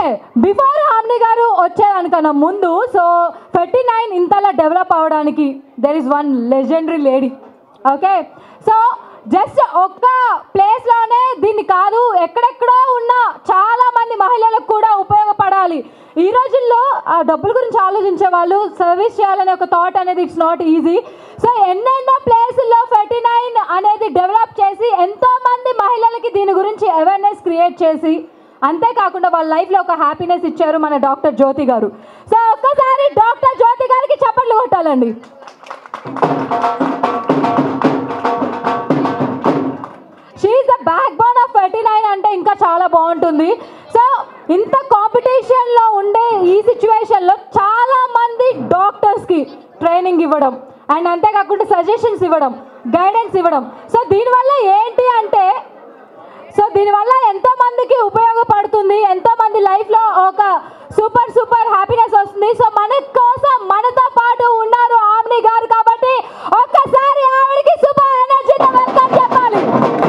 before హామ్ని garu వచ్చేదానికన్నా ముందు so thirty nine ఇంతలా డెవలప్ అవ్వడానికి there is one legendary lady okay so just ఒక్క ప్లేస్లోనే దీన్ని కాదు ఎక్కడెక్కడో ఉన్న చాలా మంది మహిళలకు కూడా ఉపయోగపడాలి ఈ రోజుల్లో ఆ డబ్బుల గురించి ఆలోచించే వాళ్ళు సర్వీస్ చేయాలనే ఒక థాట్ అనేది ఇట్స్ నాట్ ఈజీ సో ఎన్నెన్నో ప్లేసుల్లో ఫెర్టీ నైన్ అనేది డెవలప్ చేసి ఎంతో మంది మహిళలకి దీని గురించి అవేర్నెస్ క్రియేట్ చేసి అంతేకాకుండా వాళ్ళ లైఫ్లో ఒక హ్యాపీనెస్ ఇచ్చారు మన డాక్టర్ జ్యోతి గారు సో ఒక్కసారి డాక్టర్ జ్యోతి గారికి చప్పట్లు కొట్టాలండి she's the backbone of forty nine అంటే ఇంకా చాలా బాగుంటుంది సో ఇంత కాంపిటీషన్లో ఉండే ఈ సిచ్యువేషన్లో చాలా మంది డాక్టర్స్కి ట్రైనింగ్ ఇవ్వడం అండ్ అంతేకాకుండా సజెషన్స్ ఇవ్వడం గైడెన్స్ ఇవ్వడం సో దీనివల్ల ఏంటి అంటే సో దీనివల్ల ఎంతో మందికి ఉపయోగపడుతుంది ఎంతో మంది లైఫ్లో ఒక సూపర్ సూపర్ హ్యాపీనెస్ వస్తుంది సో మన కోసం మనతో పాటు ఉన్నారు ఆమ్ని గారు కాబట్టి ఒక్కసారి ఆవిడకి సూపర్ ఎనర్జీతో వెల్కమ్ చెప్పాలి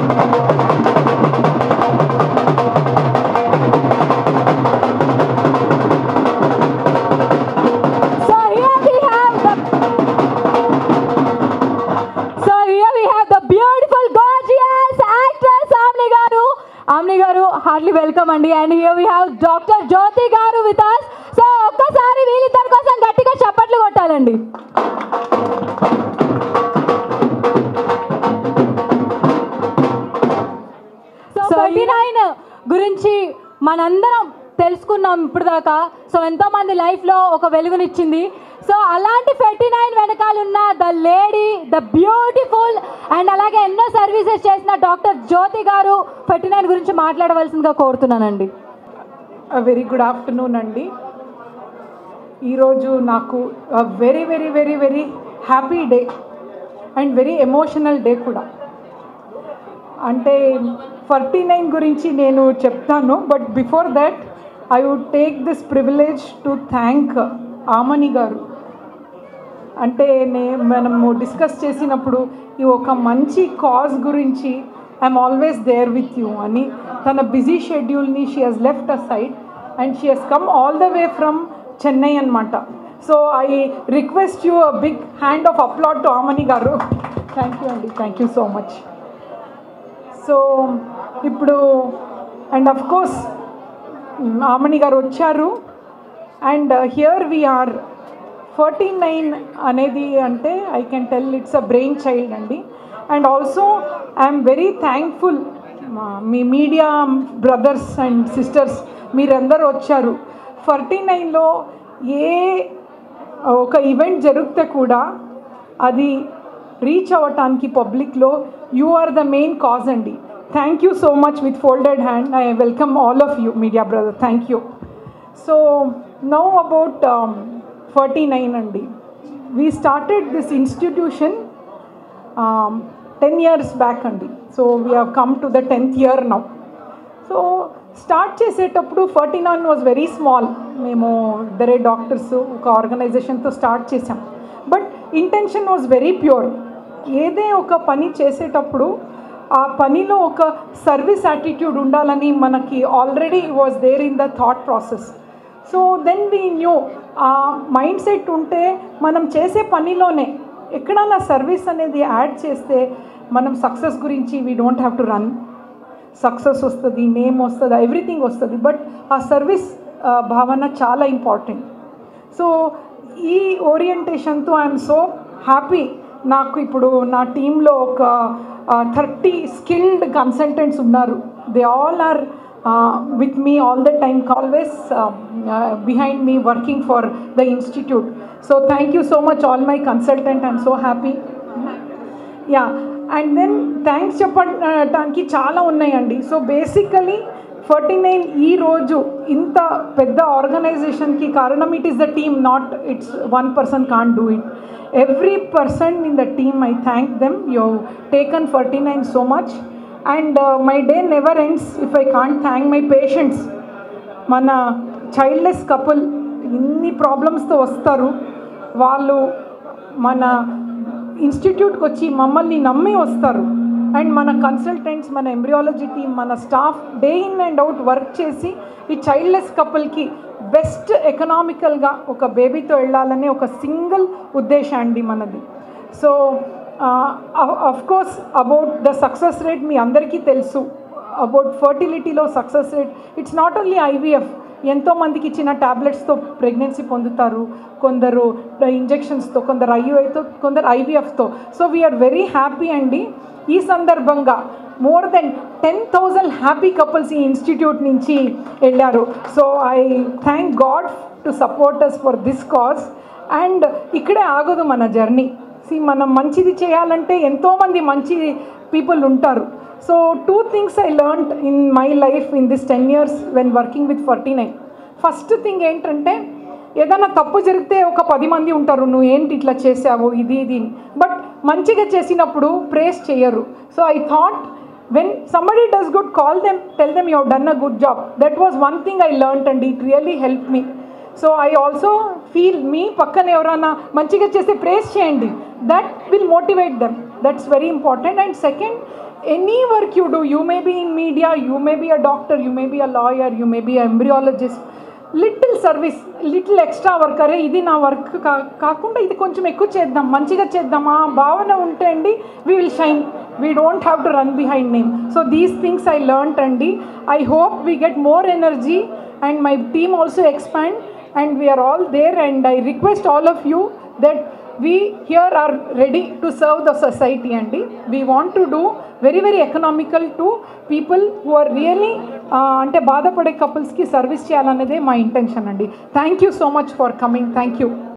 so here we have the so here we have the beautiful gorgeous actress Aamani garu Aamani garu heartly welcome అండి and here we have doctor Jyothi garu with us so ఒక్కసారి వీళ్ళిద్దరి కోసం గట్టిగా చప్పట్లు కొట్టాలండి సో థర్టీ నైన్ గురించి మనందరం తెలుసుకున్నాం ఇప్పుడు దాకా సో ఎంతో మంది లైఫ్లో ఒక వెలుగునిచ్చింది సో అలాంటి ఫెర్టీ నైన్ వెనకాల ఉన్న the lady the beautiful and అలాగే ఎన్నో సర్వీసెస్ చేసిన డాక్టర్ జ్యోతి గారు ఫెర్టీ నైన్ గురించి మాట్లాడవలసిందిగా కోరుతున్నానండి వెరీ గుడ్ ఆఫ్టర్నూన్ అండి ఈరోజు నాకు very very very very happy day and very emotional day కూడా అంటే ఫార్టీ నైన్ గురించి నేను చెప్తాను but before that I would take this privilege to thank Aamani garu అంటే నే మనము డిస్కస్ చేసినప్పుడు ఈ ఒక మంచి కాజ్ గురించి I'm always there with you అని తన బిజీ షెడ్యూల్ని she has left a side and she has come all the way from Chennai అనమాట so I request you a big hand of applause to Aamani garu thank you అండి thank you so much so ఇప్పుడు and of course Aamani garu వచ్చారు and here we're forty nine అనేది అంటే I can tell it's a brain child అండి and also I'm very thankful మీ media brothers and sisters మీరందరూ వచ్చారు forty నైన్లో ఏ ఒక ఈవెంట్ జరిగితే కూడా అది రీచ్ అవ్వటానికి పబ్లిక్లో you are the main cause అండి thank you so much with folded hand I welcome all of you media brother thank you so now about forty nine అండి we started this institution ten years back అండి so we have come to the tenth year now so start చేసేటప్పుడు forty nine was very small మేము ఇద్దరే doctors ఒక ఆర్గనైజేషన్తో start చేసాం but intention was very pure ఏదే ఒక పని చేసేటప్పుడు ఆ పనిలో ఒక సర్వీస్ యాటిట్యూడ్ ఉండాలని మనకి already was there in the thought process so then we knew uh mindset ఉంటే మనం చేసే పనిలోనే ఎక్కడన్నా సర్వీస్ అనేది యాడ్ చేస్తే మనం సక్సెస్ గురించి we don't have to run success వస్తుంది నేమ్ వస్తుంది ఎవ్రీథింగ్ వస్తుంది బట్ ఆ సర్వీస్ భావన చాలా ఇంపార్టెంట్ సో ఈ ఓరియంటేషన్తో ఐఎమ్ సో హ్యాపీ నాకు ఇప్పుడు నా టీంలో ఒక థర్టీ స్కిల్డ్ కన్సల్టెంట్స్ ఉన్నారు they all are with me all the time always behind me working for the institute so thank you so much all my consultant I'm so happy yeah and then thanks చెప్పడానికి చాలా ఉన్నాయండి so basically forty nine ఈ రోజు ఇంత పెద్ద ఆర్గనైజేషన్కి కారణం it is the team not it's one person can do it every person in the team I thank them you taken forty nine so much and my day never ends if I can't thank my patients మన childless couple ఇన్ని ప్రాబ్లమ్స్తో వస్తారు వాళ్ళు మన ఇన్స్టిట్యూట్కి వచ్చి మమ్మల్ని నమ్మి వస్తారు అండ్ మన కన్సల్టెంట్స్ మన ఎంబ్రియాలజీ టీమ్ మన staff day in and out work చేసి ఈ చైల్డ్లెస్ కపుల్కి బెస్ట్ ఎకనామికల్గా ఒక బేబీతో వెళ్ళాలనే ఒక సింగిల్ ఉద్దేశం అండి మనది so of course about the success rate మీ అందరికీ తెలుసు అబౌట్ ఫర్టిలిటీలో success rate it's not only IVF ఎంతోమందికి ఇచ్చిన ట్యాబ్లెట్స్తో ప్రెగ్నెన్సీ పొందుతారు కొందరు ఇంజెక్షన్స్తో కొందరు ఐయుఐతో కొందరు ఐవీఎఫ్తో సో వీఆర్ వెరీ హ్యాపీ అండి ఈ సందర్భంగా more than ten thousand happy couples ఈ ఇన్స్టిట్యూట్ నుంచి వెళ్ళారు so I thank God to support us for this cause and ఇక్కడే ఆగదు మన జర్నీ సి మనం మంచిది చేయాలంటే ఎంతోమంది మంచి పీపుల్ ఉంటారు so two things I learned in my life in this ten years when working with forty nine first thing ఏంటంటే ఏదైనా తప్పు జరిగితే ఒక పది మంది ఉంటారు నువ్వు ఏంటి ఇట్లా చేసావు ఇది ఇది బట్ మంచిగా చేసినప్పుడు ప్రేస్ చేయరు so I thought when somebody does good call them tell them you done a good job that was one thing I learn and it really help me so I also feel మీ పక్కన ఎవరైనా మంచిగా చేస్తే praise చేయండి that will motivate them that's very important and second any work you do you may be in media you may be a doctor you may be a lawyer you may be embryologist little service little extra work అరే ఇది నా work కా కాకుండా ఇది కొంచెం ఎక్కువ చేద్దాం మంచిగా చేద్దామా భావన ఉంటే అండి we will shine we don't have to run behind name so these things I learnt అండి I hope we get more energy and my team also expand and we're all there and I request all of you that we here are ready to serve the society అండి we want to do very very economical to people who are really అంటే బాధపడే కపుల్స్కి service చేయాలనేదే మా intention అండి thank you so much for coming thank you